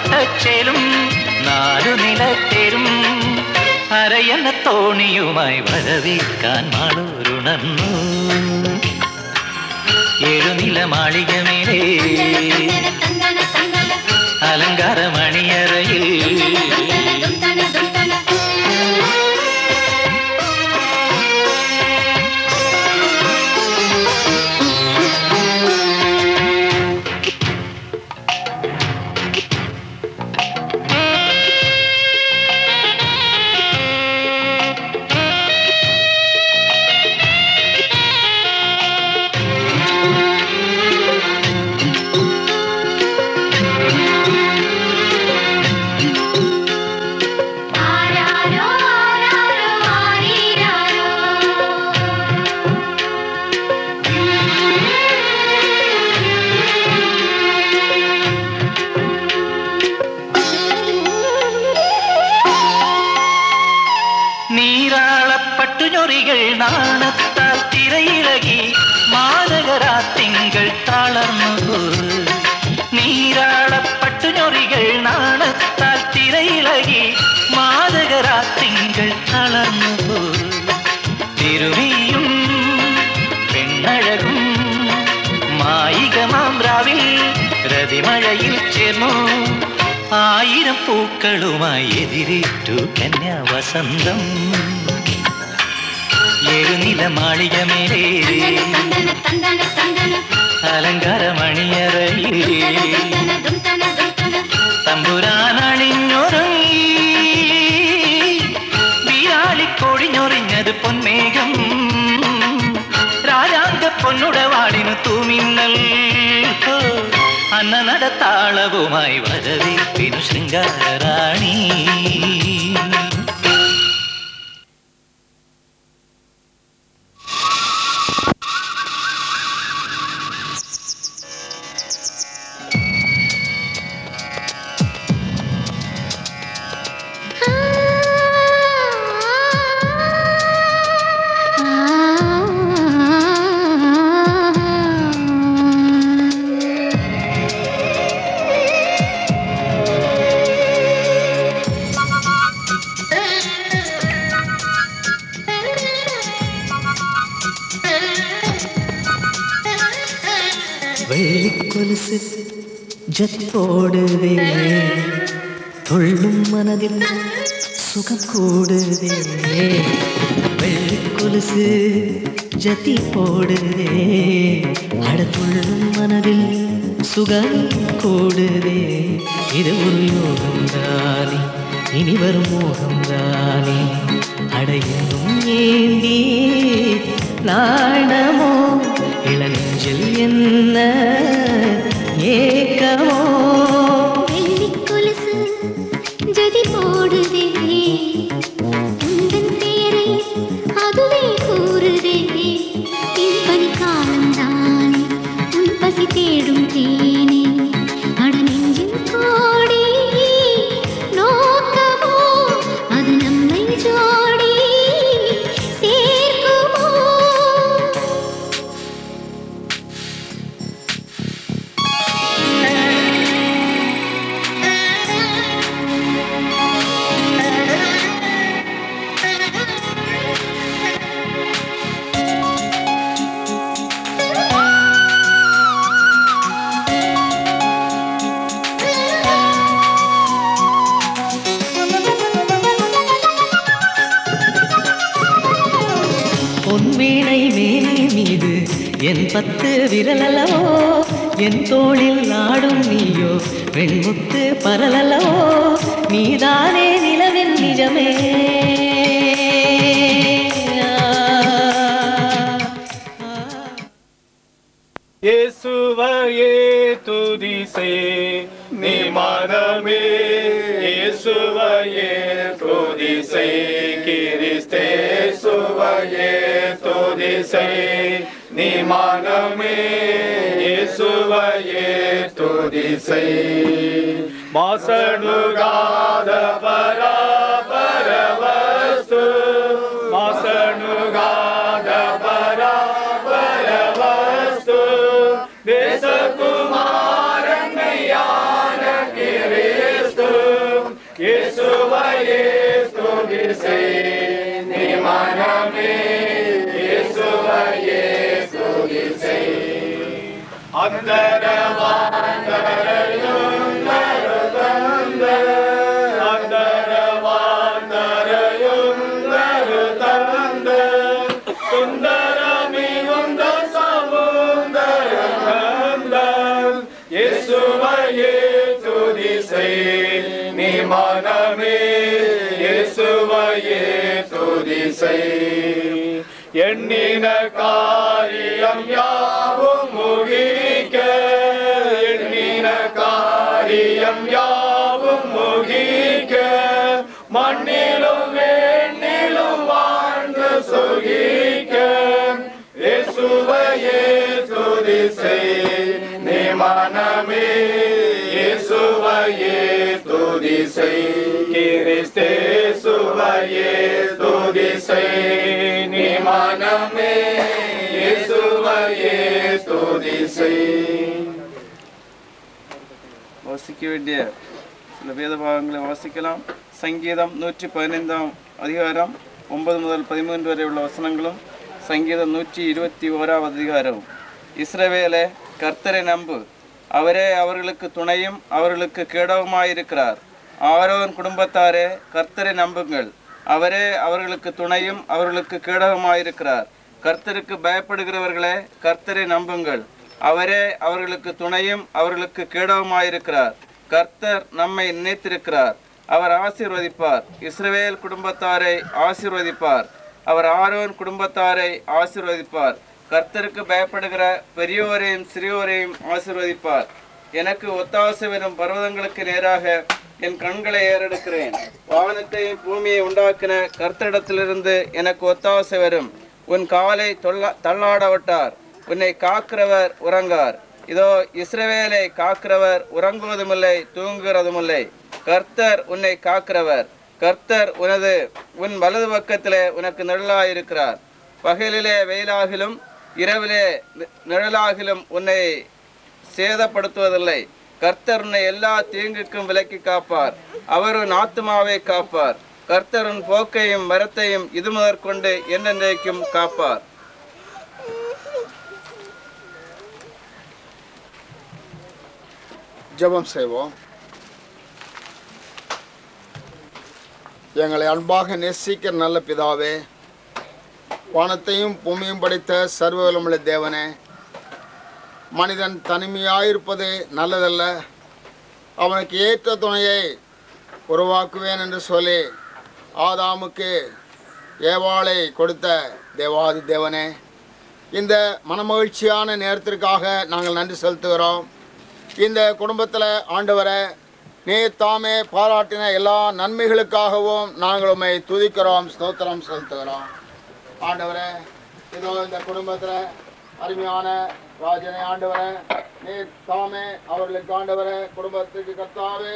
പട്ടച്ചേലും നാലു നിലത്തേരും അരയന്ന തോണിയുമായി വരവേൽക്കാൻ മാളൂരുണർന്നു ഏഴുനില മാളികമേലേ അലങ്കാര മണിയറയിൽ ആരാരോ ആരാരോ ആരീരാരോ നീരാളപ്പട്ടുഞൊറികൾ നാണത്താൽ തിരയിളകി മാനകരാത്തിങ്കൾ തളർന്നു നീരാളപ്പട്ടുഞൊറികൾ നാണത്താൽ തിരയിളകി മാതകരാത്തിങ്കൾ തളർന്നു തിരുവിയും പെണ്ണഴകും മായികമാം രാവിൽ രതിമഴയിൽ ചേർന്നു ആയിരം പൂക്കളുമായി എതിരേറ്റു കന്യാവസന്തം എഴുനില മാളികമേലേ അലങ്കാര മണിയറയിൽ തമ്പുരാനണിഞ്ഞൊരുങ്ങി വീരാളിക്കൊഴിഞ്ഞൊറിഞ്ഞത് പൊന്മേഘം രാജാങ്ക പൊന്നുടവാളിനു തൂമിന്നൽ ഹോ, അന്ന നടത്താളവുമായി വരവേൽപ്പിനു ശൃംഗാരാണി வெள்ளிக்கொலுசு ஜத் போடுதே துள்ளும் மனதில் சுகம் கூடுதே வெள்ளிக்கொலுசு ஜதி போடுதே அடத்துள்ளும் மனதில் சுகம் கூடுதே இது ஒரு யோகம் தானே இனி வரும் மோகம் தானே அடையும் ஏந்தி நாணமோ இளநெஞ்சில் என்ன ஏக்கமோ வெள்ளிக்கொலுசு ஜதி போடுதே உந்தன் பெயரை அதுவே கூறுதே திருப்பதி காலம்தானே உன் பசி தேடும் தேனே அட நெஞ்சின் கோடி நோக்கமோ அது நம்மை ஜோடி சேர்க்குமோ பொன்வீணை மேலே மீது என் பத்து விரலல்லவோ என் தோளில் நாடும் நீயோ வெண்முத்து பரலல்லவோ நீதானே நிலவின் நிஜமே இயேசுவையே துதிசே நீ மனமே இயேசுவையே துதிசை கிறிஸ்தே சுவையே துதிசை நீ மனமே இயேசுவையே துதிசை மாசணுகாத பராபர வஸ்து மாசணுகாத பராபர வஸ்து தேசகுமாரன் மெய்யான கிறிஸ்து செய் நீ மனமே இயேசுவையே துதி செய் அந்தரவாந்தரையும் நருதந்த அந்தரவாந்தரையும் நருதந்த சுந்தரமிகுந்த சமுந்தரங்கள் இயேசுவையே துதி செய் நீ மனமே இயேசுவையே துதி செய் எண்ணின காரியம் யாவும் முகிக்க எண்ணின காரியம் யாவும் முகிக்க மண்ணிலும் வேண்ணிலும் வாழ்ந்து சுகிக்க இயேசுவையே துதி செய் நீ மனமே இயேசுவையே துதி செய் கிறிஸ்தே சுவையே துதி செய் நீ மனமே இயேசுவையே துதி செய் வாசிக்க வேண்டிய சில வேத பாகங்களை வாசிக்கலாம் சங்கீதம் நூற்றி பதினைந்தாம் அதிகாரம் ஒன்பது முதல் பதிமூன்று வரை உள்ள வசனங்களும் சங்கீதம் நூற்றி இருபத்தி ஓராவது அதிகாரம் இஸ்ரவேலே கர்த்தரை நம்பு அவரே அவர்களுக்கு துணையும் அவர்களுக்கு கேடவுமாயிருக்கிறார் ஆரோன் குடும்பத்தாரே கர்த்தரை நம்புங்கள் அவரே அவர்களுக்கு துணையும் அவர்களுக்கு கேடகமாயிருக்கிறார் கர்த்தருக்கு பயப்படுகிறவர்களே கர்த்தரை நம்புங்கள் அவரே அவர்களுக்கு துணையும் அவர்களுக்கு கேடவுமாயிருக்கிறார் கர்த்தர் நம்மை நினைத்திருக்கிறார் அவர் ஆசீர்வதிப்பார் இஸ்ரவேல் குடும்பத்தாரை ஆசீர்வதிப்பார் அவர் ஆரோன் குடும்பத்தாரை ஆசீர்வதிப்பார் கர்த்தருக்கு பயப்படுகிற பெரியோரையும் சிறியோரையும் ஆசீர்வதிப்பார் எனக்கு ஒத்தாசை வரும் பர்வதங்களுக்கு நேராக என் கண்களை ஏறெடுக்கிறேன் வானத்தையும் பூமியை உண்டாக்கின கர்த்தரிடத்திலிருந்து எனக்கு ஒத்தாசை வரும் உன் காலை தொல்லா தள்ளாட விட்டார் உன்னை காக்கிறவர் உறங்கார் இதோ இஸ்ரவேலை காக்கிறவர் உறங்குவதுமில்லை தூங்குகிறதுமில்லை கர்த்தர் உன்னை காக்கிறவர் கர்த்தர் உனது உன் வலது பக்கத்திலே உனக்கு நிழலாயிருக்கிறார் பகலிலே வெயிலாகிலும் இரவிலே நி- நிழலாகிலும் உன்னை சேதப்படுத்துவதில்லை கர்த்தர் உன்னை எல்லா தீங்குக்கும் விலக்கி காப்பார் அவர் உன் ஆத்துமாவை காப்பார் கர்த்தர் உன் போக்கையும் மரத்தையும் இது முதற்கொண்டு என்னென்றைக்கும் காப்பார் ஜெபம் செய்வோம் எங்களை அன்பாக நேசிக்கிற நல்ல பிதாவே வானத்தையும் பூமியும் படைத்த சர்வவலமுள்ள தேவனே மனிதன் தனிமையாயிருப்பது நல்லதல்ல அவனுக்கு ஏற்ற துணையை உருவாக்குவேன் என்று சொல்லி ஆதாமுக்கு ஏவாளை கொடுத்த தேவாதி தேவனே இந்த மனமகிழ்ச்சியான நேரத்திற்காக நாங்கள் நன்றி செலுத்துகிறோம் இந்த குடும்பத்தில் ஆண்டவரை நீர் தாமே பாராட்டின எல்லா நன்மைகளுக்காகவும் நாங்கள் உம்மை துதிக்கிறோம் ஸ்தோத்திரம் செலுத்துகிறோம் ஆண்டவரே இதோ இந்த குடும்பத்தில் அருமையான ராஜனை ஆண்டவரை நீர் தாமே அவர்களுக்கு ஆண்டவரை குடும்பத்துக்கு கர்த்தாவே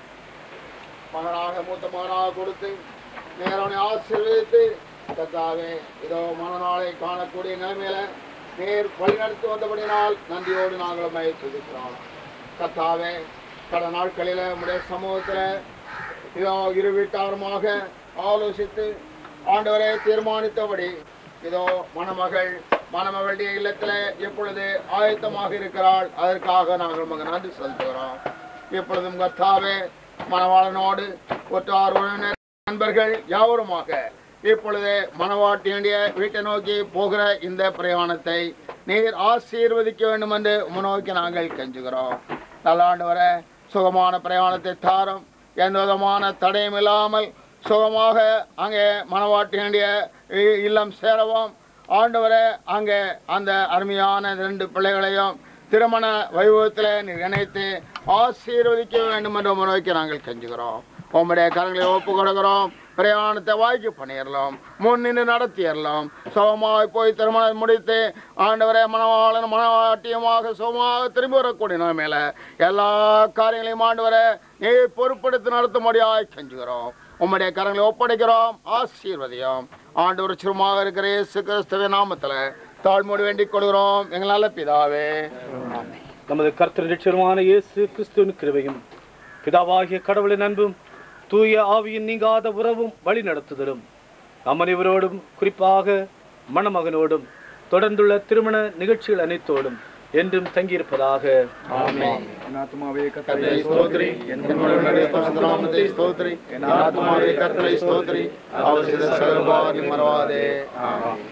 மகனாக மூத்த மகனாக கொடுத்து நேரவனை ஆசீர்வதித்து கர்த்தாவே இதோ மனநாளை காணக்கூடிய நிலைமையில நேர் வழிநடத்தி வந்தபடினால் நன்றியோடு நாங்கள் உம்மை துதிக்கிறோம் கர்த்தாவே பல நாட்களில் உடைய சமூகத்தில் இதோ இரு வீட்டாருமாக ஆலோசித்து ஆண்டவரை தீர்மானித்தபடி இதோ மணமகள் மணமகளுடைய இல்லத்தில் இப்பொழுது ஆயத்தமாக இருக்கிறாள் அதற்காக நாங்கள் உமக்கு நன்றி செலுத்துகிறோம் இப்பொழுதும் கர்த்தாவே மணவாளனோடு ஒற்றார் உறவினர் நண்பர்கள் யாவருமாக இப்பொழுது மணவாட்டியுடைய வீட்டை நோக்கி போகிற இந்த பிரயாணத்தை நீர் ஆசீர்வதிக்க வேண்டும் என்று உமநோக்கி நாங்கள் கெஞ்சுகிறோம் நல்லாண்டு வர சுகமான பிரயாணத்தை தாரும் எந்த விதமான தடையும் இல்லாமல் சுகமாக அங்கே மணவாட்டியுடைய இ- இல்லம் சேரவும் ஆண்டவரே அங்கே அந்த அருமையான ரெண்டு பிள்ளைகளையும் திருமண வைபவத்தில் நீர் இணைத்து ஆசீர்வதிக்க வேண்டும் என்று உம்மை நோக்கி நாங்கள் கெஞ்சுகிறோம் உம்முடைய கரங்களை ஒப்பு கொடுக்கிறோம் பிரயாணத்தை வாய்க்கு பண்ணிடலாம் முன் நின்று நடத்திடலாம் சுகமாய் போய் திருமணம் முடித்து ஆண்டவரே மனவாளன் மனவாட்டியமாக சுகமாக திரும்பி வரக்கூடிய நிலைமையில எல்லா காரியங்களையும் ஆண்டவரே நீ பொறுப்படுத்தி நடத்தும்படியாய் கெஞ்சுகிறோம் உம்முடைய கரங்களை ஒப்படைக்கிறோம் ஆசீர்வதியம் ஆண்டவர் சுருமாக இருக்கிற இயேசு கிறிஸ்துவின் நாமத்தில் தாழ்மொழி வேண்டிக் கொள்கிறோம் எங்கள் நல்ல பிதாவே ஆமென். நமது கர்த்தர் நிச்சயமான இயேசு கிறிஸ்துவின் கிருபையும் பிதாவாகிய கடவுளின் அன்பும் தூய ஆவியின் நீங்காத உறவும் வழி நடத்துதலும் நம் அனைவரோடும் குறிப்பாக மணமகனோடும் தொடர்ந்துள்ள திருமண நிகழ்ச்சிகள் அனைத்தோடும் என்றும் தங்கியிருப்பதாக ஆமென் என் ஆத்மாவே கர்த்தரை ஸ்தோத்திரி என் உன்னுடைய பரிசுத்த நாமத்தை ஸ்தோத்திரி என் ஆத்மாவே கர்த்தரை ஸ்தோத்திரி அவர் செய்த சகல உபகாரங்களை மறவாதே ஆமென்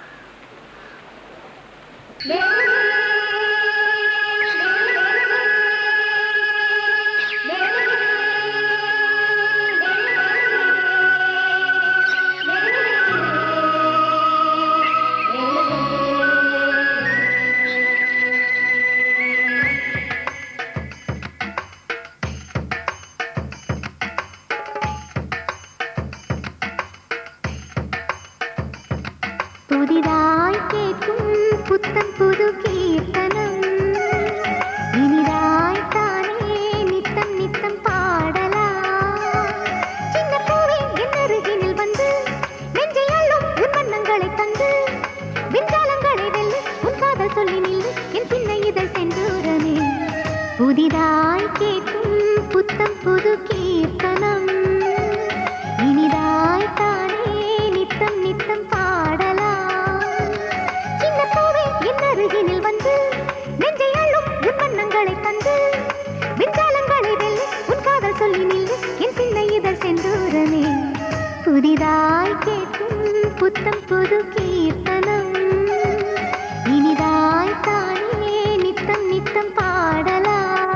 புதிதாய் கேட்கும் புத்தம் புது கீர்த்தனம் இனிதாய் தானே நித்தம் நித்தம் பாடலாம் சின்ன பூவே என் அருகினில் வந்து நெஞ்சை அள்ளும் உன் வண்ணங்களை தந்து விஞ்ஞானங்களை வெல்லு உன் காதல் சொல்லி நில்லு என் சின்ன இதழ் செந்தூரமே புதிதாய் கேட்கும் புத்தம் புது கீர்த்தனம் இனிதாய் தானே நித்தம் நித்தம் பாடலாம் சின்ன பூவே என் அருகினில் வந்து நெஞ்சை அள்ளும் உன் வண்ணங்களை தந்து விஞ்ஞானங்களை வெல்லு உன் காதல் சொல்லி நில்லு என் சின்ன இதழ் செந்தூரமே புதிதாய் கேட்கும் புத்தம் புது கீர்த்தனம் இனிதாய் தானே நித்தம் நித்தம் பாடலாம்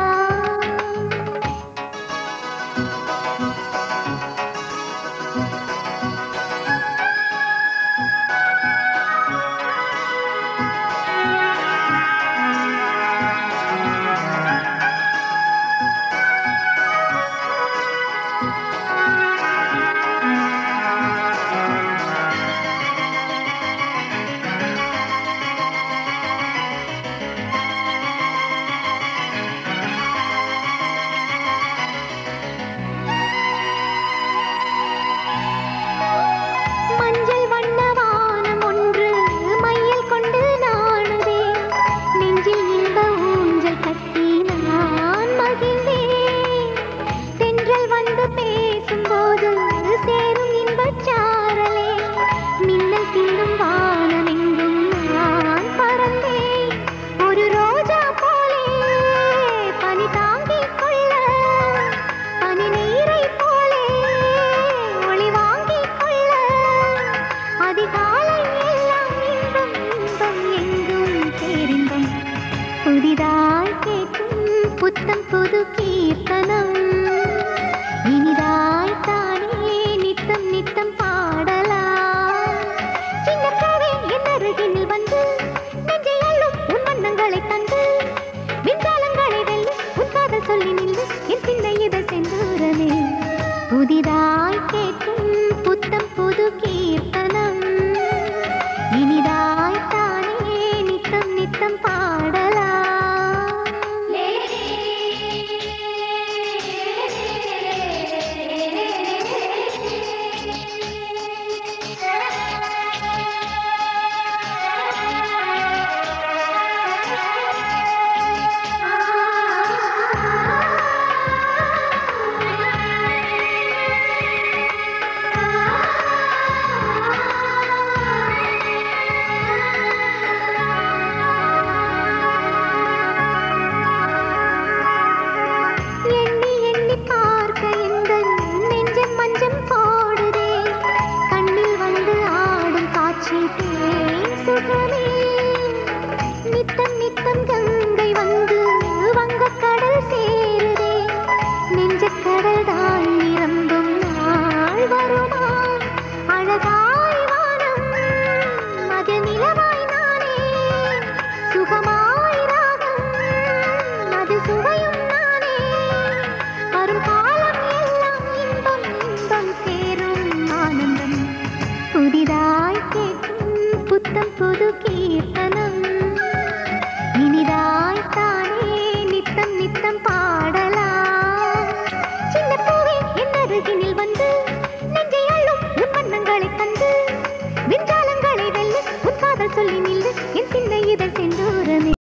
மஞ்சள் வண்ண வானம் ஒன்று மையல் கொண்டு நாணுதே நெஞ்சில் இன்ப ஊஞ்சல் கட்டி நான் மகிழ்ந்தேன் தென்றல் வந்து பேசும்போது சேரும் இன்பச் சாரலே மின்னல் சிந்தும் வானமெங்கும் நான் பறந்தேன் ஒரு ரோஜா போலே பனி தாங்கிக் கொள்ள பனி நீரை போலே ஒளி வாங்கிக் கொள்ள அதிகாலை எல்லாம் இன்பம் இன்பம் எங்கும் பேரின்பம் புதிதாய் கேட்கும் புத்தம் புது கீர்த்தனம் இனிதாய் தானே நித்தம் நித்தம் பாடலாம் சின்ன பூவே என் அருகினில் வந்து நெஞ்சை அள்ளும் உன் வண்ணங்களை தந்து விஞ்ஞானங்களை வெல்லு உன் காதல் சொல்லி நில்லு என் சின்ன இதழ் செந்தூரமே புதிதாய் கேட்கும் புத்தம் புது கீர்த்தனம் இனிதாய் தானே நித்தம் நித்தம் எண்ணி எண்ணி பார்க்க எங்கள் நெஞ்சம் மஞ்சம் போடுதே கண்ணில் வந்து ஆடும் காட்சி தேன் சுகமே நித்தம்